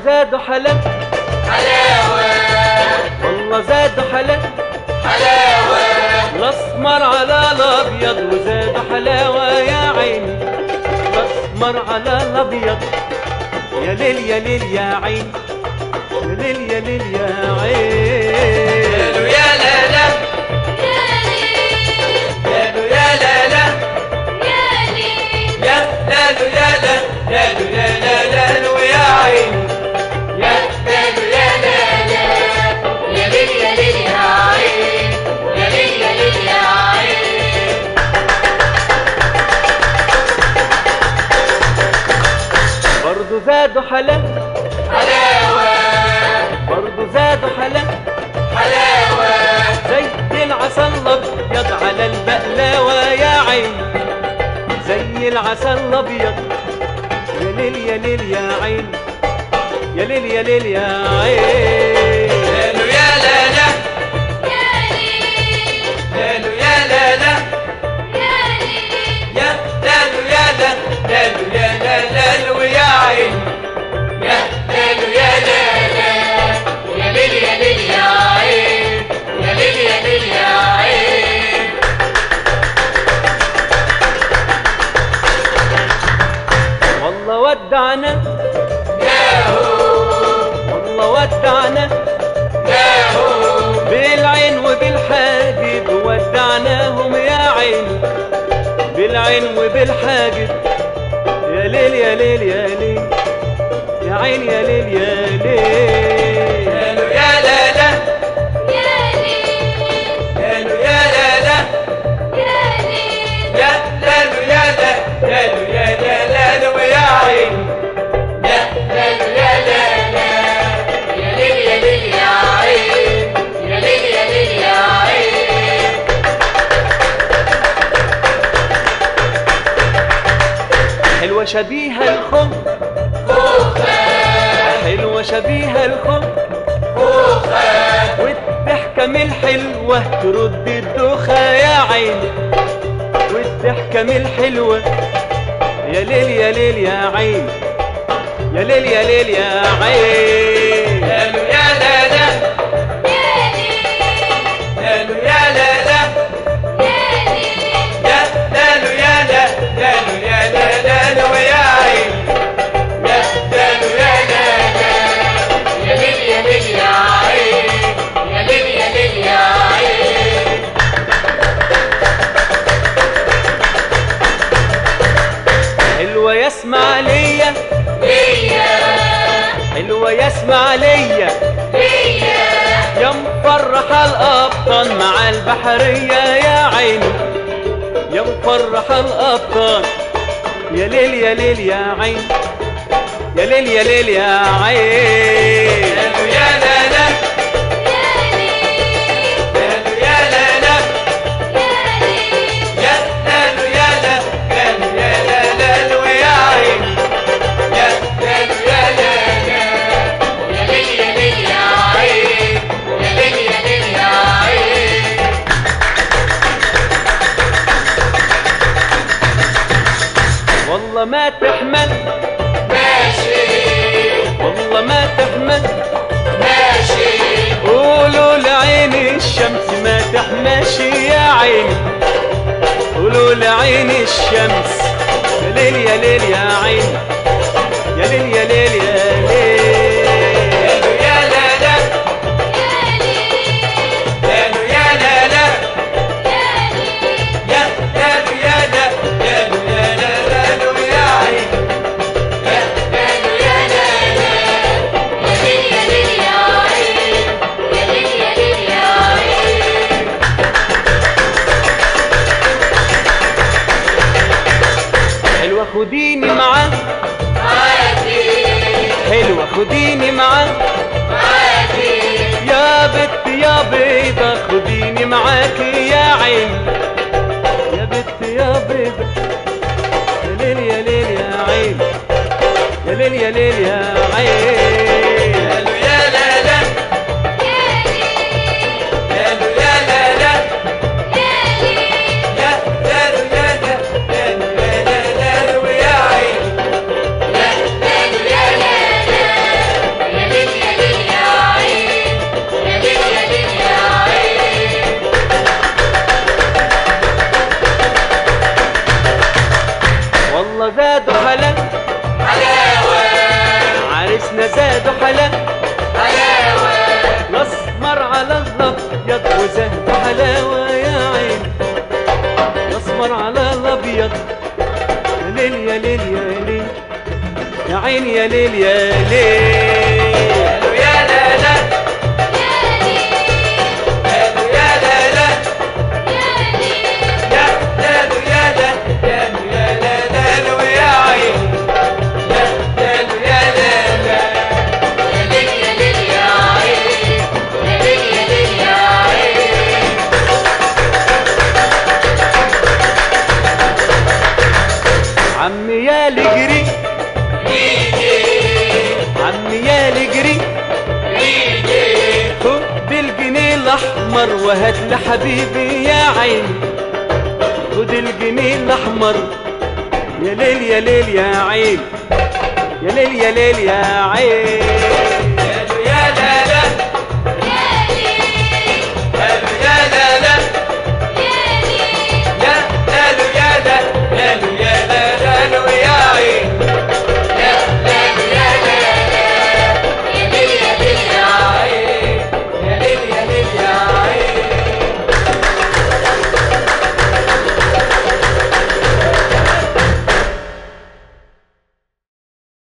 زادوا حلا حلاوة والله زادوا حلا حلاوة الاسمر على الابيض وزادوا حلاوه يا عيني الاسمر على الابيض يا ليل يا ليل يا عين يا ليل يا ليل يا عين قالوا يا لا لا قالوا يا لا لا يا لالو يا لا لالو يا لا لالو يا عيني يا لالو يا لا لا يا ليل يا ليل يا عين يا ليل يا ليل يا عين برضو زادوا حلا حلاوة برضو زادوا حلا حلاوة زي العسل الابيض على البقلاوه يا عين زي العسل الابيض يا ليل يا ليل يا عين يا ليل يا ليل يا عين قالوا يا لا لا قالوا يا لا لا يا لالو يا لا لالو يا لا لالو يا عين يا لالو يا لا لا يا ليل يا ليل يا عين يا ليل يا ليل يا عين والله ودعنا ياهو والله ودعنا ياهو بالعين وبالحاجب ودعناهم يا عين بالعين وبالحاجب يا ليل يا ليل يا ليل يا عين يا ليل يا ليل قالوا يا لا لا قالوا يا لا لا يا لالو يا لا لالو يا لا لالو يا عين يا لالو يا لا لا يا ليل يا ليل يا عين يا ليل يا ليل يا عين حلوة شبيهة الخم حلوة شبيهة الخم والضحكة من الحلوة ترد الدوخة يا عيني والضحكة من الحلوة يا ليل يا ليل يا عين يا ليل يا ليل يا عين قالوا يا لا لا قالوا يا لا لا يا لالو يا لا لالو يا لا لالو يا عين يا لالو يا لا لا يا ليل يا ليل يا عين يا ليل يا ليل يا عين حلوة يسمع ليا ليا حلوة يسمع ليا ليا يا مفرحة الأبطال مع البحرية يا عيني يا مفرحة الأبطال يا ليل يا ليل يا عين يا ليل يا ليل يا عين قالوا يا لا لا قالوا يا لا لا يا لالو يا لا قالوا يا لا لالو يا عين يا لالو يا لا لا يا ليل يا ليل يا عين يا ليل يا ليل يا عين والله ما تحمل ماشي والله ما تحمل ماشي قولوا لعين الشمس ما تحماشي يا عيني قولوا لعين الشمس يا ليل يا ليل يا عين يا ليل يا ليل يا ليل قالوا يا لا لا قالوا يا لا لا يا لالو يا لا لالو يا لا لالو يا عين يا لالو يا لا لا يا ليل يا ليل يا عين يا ليل يا ليل يا عين حلوة خديني معاه عادي حلوة خديني معاه عادي يا بت يا بيضة خديني معاكي يا عين يا بت يا بيضة يا ليل يا ليل يا عين يا ليل يا ليل يا عين قالوا يا لا لا قالوا يا لا لا يا لالو يا لا لالو يا لا لالو يا عين يا لالو يا لا لا وزادوا حلا حلاوة الاسمر على الابيض وزادوا حلاوه يا عين الاسمر على الابيض يا ليل يا ليل يا ليل يا عين يا ليل يا ليل يا لا لا يا لا لا يا لالو يا لا لالو يا لا لالو يا عين يا لالو يا لا لا يا ليل يا ليل يا عين يا ليل يا ليل يا عين عمي يا لجري عمي يا لجري خد الجنيه الاحمر وهات لحبيبي يا عيني خد الجنيه الاحمر يا ليل يا ليل يا عين يا ليل يا ليل يا عين